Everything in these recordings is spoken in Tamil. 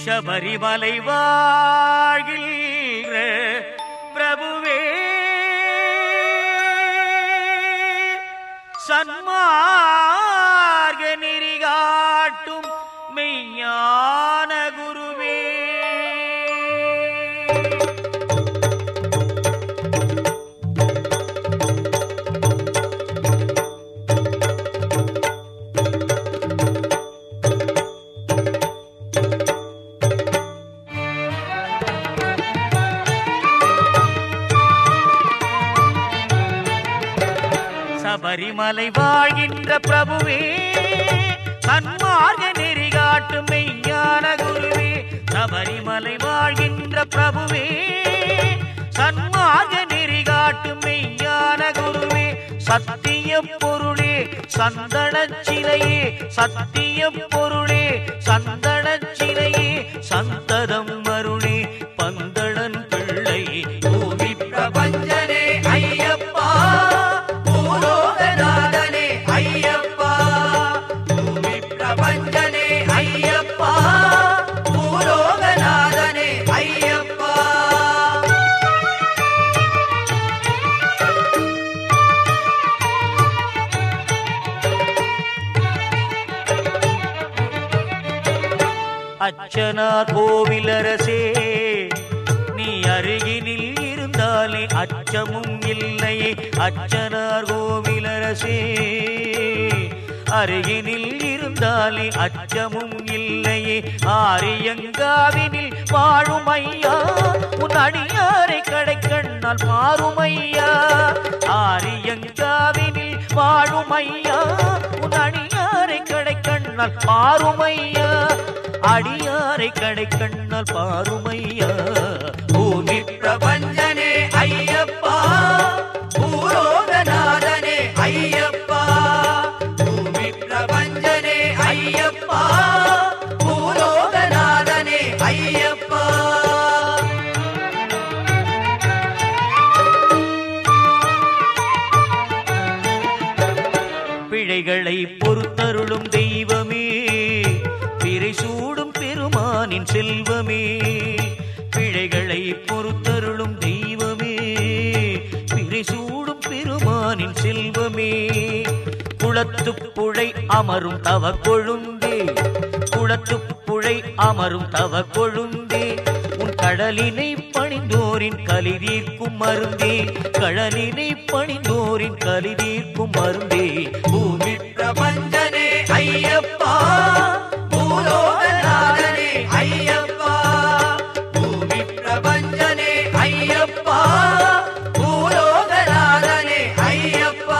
சபரிமலை வாழ்கின்ற பிரபுவே சன்மார்க நெறிகாட்டும் மெய்ஞான குருவே சபரிமலை வாழ்கின்ற பிரபுவே சன்மார்க நெறி காட்டும் மெய்ஞான குருவே சபரிமலை வாழ்கின்ற பிரபுவே சன்மார்க நெறி காட்டும் மெய்ஞான குருவே சத்திய பொருளே சந்தன சிலையே சத்திய பொருளே சந்தன சிலையே சந்ததம் அருளே பந்தளன் பிள்ளை பூமி பிரபஞ்சனே ஐயப்பா பூலோகநாதனே ஐயப்பா பூமி பிரபஞ்சனே ஐயப்பா பூலோகநாதனே ஐயப்பா அச்சனார் கோவிலரசே நீ அருகினில் இருந்தாலே அச்சமும் இல்லையே அச்சனார் கோவிலரசே அருகினில் இருந்தாலே அச்சமும் இல்லையே ஆரியங்காவினில் வாழும் ஐயா உன் அடியாரை கடைக்கண்ணால் மாறும் ஐயா ஆரியங்காவினில் வாழும் ஐயா உன் அடியாரை கடைக்கண்ணால் மாறும் ஐயா அடியாரை கடைக்கண்ணால் பாருமையா பூமி பிரபஞ்சனே ஐயப்பா பூலோகநாதனே ஐயப்பா பூமி பிரபஞ்சனே ஐயப்பா பூலோகநாதனே ஐயப்பா பிழைகளை பொறுத்தருளும் தெய்வமே பிறை சூடும் பெருமானின் செல்வமே பிழைகளை பொறுத்தருளும் தெய்வமே பிறை சூடும் பெருமானின் செல்வமே குளத்துப் புழை அமரும் தவ கொழுந்தே குளத்துப் புழை அமரும் தவ கொழுந்தே உன் கடலினை பணிந்தோரின் கலி தீர்க்கும் மருந்தே கடலினை பணிந்தோரின் கலி தீர்க்கும் மருந்தே பூமி பிரபஞ்சனே ஐயப்பா பூலோகநாதனே ஐயப்பா பூமி பிரபஞ்சனே ஐயப்பா பூலோகநாதனே ஐயப்பா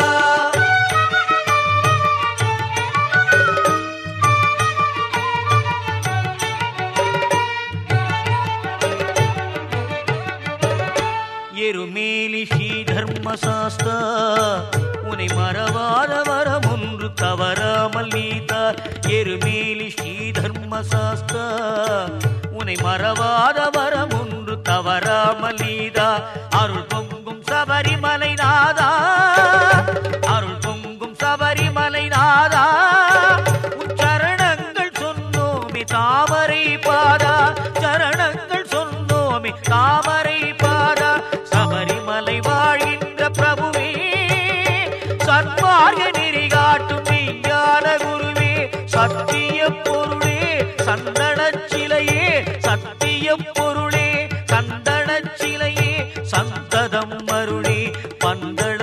எருமேலி ஸ்ரீ தர்மசாஸ்தா உனை மறவாத வரம் ஒன்று தவறாமல் நீத்தார் எருமேலி ஸ்ரீ தர்மசாஸ்தா உனை மறவாத வரம் ஒன்று தவறாமல் நீதா அருள் பொங்கும் சபரிமலை நாதா அருள் பொங்கும் சபரிமலை நாதா உன் சரணங்கள் சொன்னோமி தாமரை பாதா சரணங்கள் சொன்னோமி தாமரை பாதா சபரிமலை வாழ்கின்ற பிரபுவே சன்மார்க நெறி காட்டும் மெய்ஞான குருவே சத்திய பொருளே சந்தன சிலையே சத்திய பொருளே சந்தன சிலையே சந்ததம் அருளே பந்தள